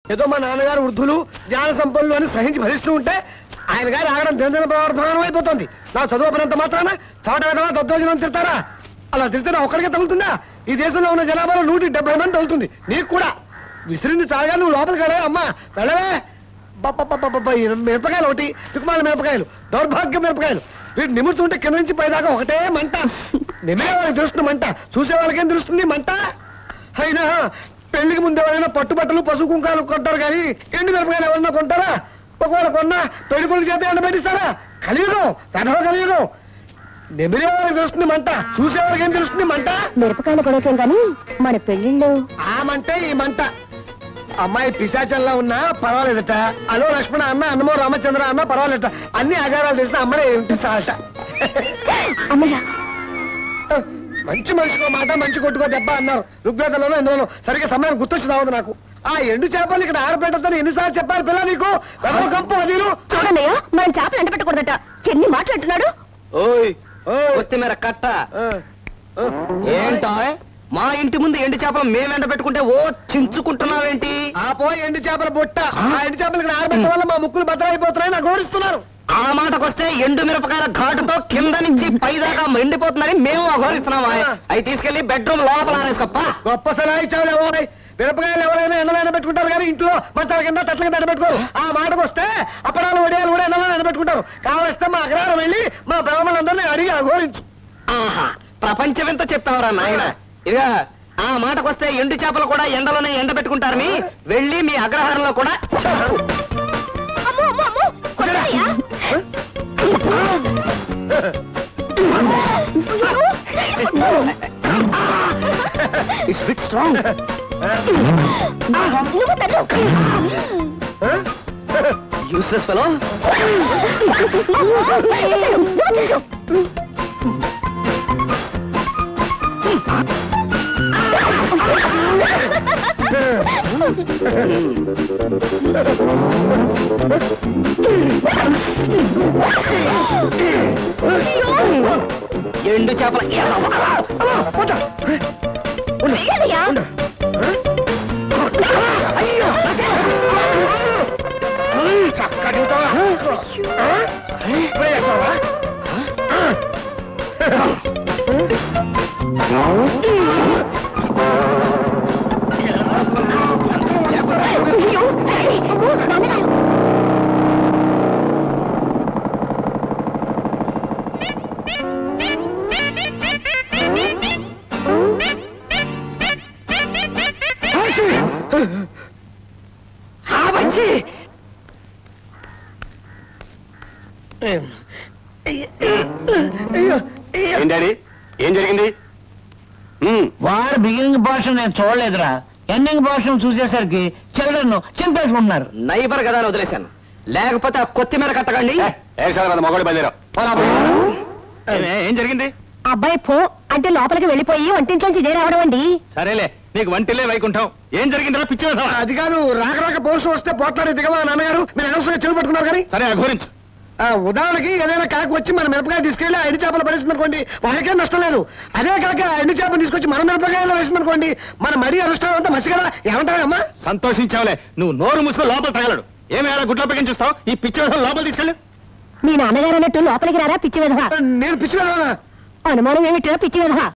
ఏదో మా నాన్నగారు వృద్ధులు జ్ఞాన సంపన్నులు అని సహించి భరిస్తూ ఉంటే ఆయన గారు ఆగడం దినదిన ప్రవర్తమానం అయిపోతుంది నా చదువు పడినంత మాత్రాన చాట వేయడం దద్దోజనం తిడతారా అలా తిడితే నా ఒక్కడికే తగులుతుందా ఈ దేశంలో ఉన్న జనాభాలో నూటి డెబ్బై మంది తగులుతుంది నీకు కూడా విసిరింది చాలుగా నువ్వు లోపలికి వెళ్ళే అమ్మా వెళ్ళవే బబ్బబ్బబ్బబ్బబ్బ, ఈ మిరపకాయలు ఒకటి తుకుమాల మిరపకాయలు దౌర్భాగ్య మిరపకాయలు వీటి నిమురుతుంటే కింద నుంచి పైదాకా ఒకటే మంట నిమే వాళ్ళకి తెలుస్తుంది మంట చూసే వాళ్ళకేం తెలుస్తుంది మంట అయినా పెళ్లికి ముందు ఎవరైనా పట్టుబట్టలు పసుపు కుంకాలు కొంటారు కానీ ఎండు మిరపకాయలు ఎవరన్నా కొంటారా ఒకవేళ కొన్నా పెళ్లి కొడుకు చేత ఎండ పెట్టిస్తారా కలియుగం పెదవ కలియుగం నెమిరే వాళ్ళకి తెలుస్తుంది మంట చూసేవాళ్ళకి ఏం తెలుస్తుంది మంట మిరపకాయల గొడవకేం గాని మన పెళ్లిళ్ళు ఆ మంటే ఈ మంట అమ్మాయి పిశాచంలా ఉన్నా పర్వాలేదట అలో లక్ష్మణ అన్న అన్నమో రామచంద్ర అన్న పర్వాలేదట అన్ని ఆచారాలు తెలిసిన అమ్మనే ఏమిటి సాట అమ్మయ్య మంచి మనిషికో మాట మంచి కొట్టుకో దెబ్బ అన్నారు ఋగ్వేదంలోనో ఎందులోనో సరిగ్గా సమయం గుర్తొచ్చి రావద్దు నాకు ఆ ఎండు చేపలు ఇక్కడ ఆరపెట్టద్దని ఎన్నిసార్లు చెప్పారు పిల్ల నీకు వెదవ కంపు అదీను చూడన్నయ్య మనం చేపలు ఎండ పెట్టకూడదట ఎన్ని మాట్లాడుతున్నాడు ఓయ్ ఓయ్. కొత్తిమీర కట్ట ఆ, ఆ. ఏంటో మా ఇంటి ముందు ఎండు చేపలు మేము ఎండ పెట్టుకుంటే ఓ చించుకుంటున్నావేంటి ఆ పోయి ఎండు చేపల బొట్ట ఆ ఎండు చేపలు ఇక్కడ ఆరబెట్టడం వల్ల మా ముక్కులు భద్రైపోతున్నాయి నాకు గౌరవిస్తున్నారు ఆ మాటకొస్తే ఎండు మిరపకాయల ఘాటుతో కింద నుంచి పైదాకా ఎండిపోతుందని మేము అఘోరిస్తున్నామా అవి తీసుకెళ్లి బెడ్రూమ్ లోపల ఆరేసుకోప్ప గొప్ప సలహా ఇచ్చావు ఎవరై మిరపకాయలు ఎవరైనా ఎండలో పెట్టుకుంటారు కానీ ఇంట్లో మంచాల కింద తట్ల కింద ఎండబెట్టుకోరు ఆ మాటకు వస్తే అప్పడాలు వడియాలు కూడా ఎండలో ఎండబెట్టుకుంటారు కావలిస్తే మా అగ్రహారం వెళ్ళి మా బ్రాహ్మణులందరినీ అడిగి అఘోరించు ఆహా ప్రపంచం ఎంత చెప్పావురా నాయన ఇక ఆ మాటకొస్తే ఎండు చేపలు కూడా ఎండలోనే ఎండ పెట్టుకుంటారని వెళ్ళి మీ అగ్రహారంలో కూడా చెప్పు. అమ్మో అమ్మో అమ్మో కొట్టయ్యా ఇట్స్ బిట్ స్ట్రాంగ్ నువ్వు తల్లు యూస్లెస్ ఫెలో ఎండు చేపల వెయ్యాలయ్యా చక్కటి ఇప్పుడే చేస్తావా? అయ్యో అమ్మో నాన్నగారు ఏంటండి ఏం జరిగింది ఉమ్, వారు బిగినింగ్ పోర్షన్ నేను చూడలేదురా ఎండింగ్ పోర్షన్ చూసేసరికి చిల్డ్రన్ చింపేసుకుంటున్నారు నైబర్ కదా అని వదిలేశాను లేకపోతే ఆ కొత్తిమీర కట్టకండి ఏ, ఏ సార్ మన మొగడు బయలుదేరావు ఏం జరిగింది అబ్బాయి పో అంటే లోపలికి వెళ్ళిపోయి వంటింట్లోంచి ఇదే రావడం అండి సరేలే నీకు వంటిలే వైకుంఠం ఏం జరిగిందిరా పిచ్చి వేధవా? అది కాదు రాక రాక పోస్ట్ వస్తే పోట్లాడే దిగవా నాన్నగారు మీరు అనవసరంగా చెవి పట్టుకున్నారు కానీ సరే అఘోరించు ఆ, ఉదాహరణకి ఏదైనా కాకి వచ్చి మన మిరపకాయ తీసుకెళ్లి ఆ ఎండు చేపలు పడేసింది అనుకోండి వాళ్ళకేం నష్టం లేదు అదే కాక ఆ ఎండు చేపలు తీసుకొచ్చి మన మిరపకాయలో వేసింది అనుకోండి మన మరీ అనుష్ఠానం అంతా మసి కదా ఏమంటారమ్మా సంతోషించావులే నువ్వు నోరు మూసుకో లోపల తగలడు ఏమైనా గుడ్లో పెంచుస్తావు ఈ పిచ్చి వేధవా లోపల తీసుకెళ్ళు మీ నాన్నగారు అన్నట్టు లోపలికి రారా పిచ్చి విధవా నేను పిచ్చి వెళ్ళానా అనుమానం ఏమిట్రా పిచ్చి విధవా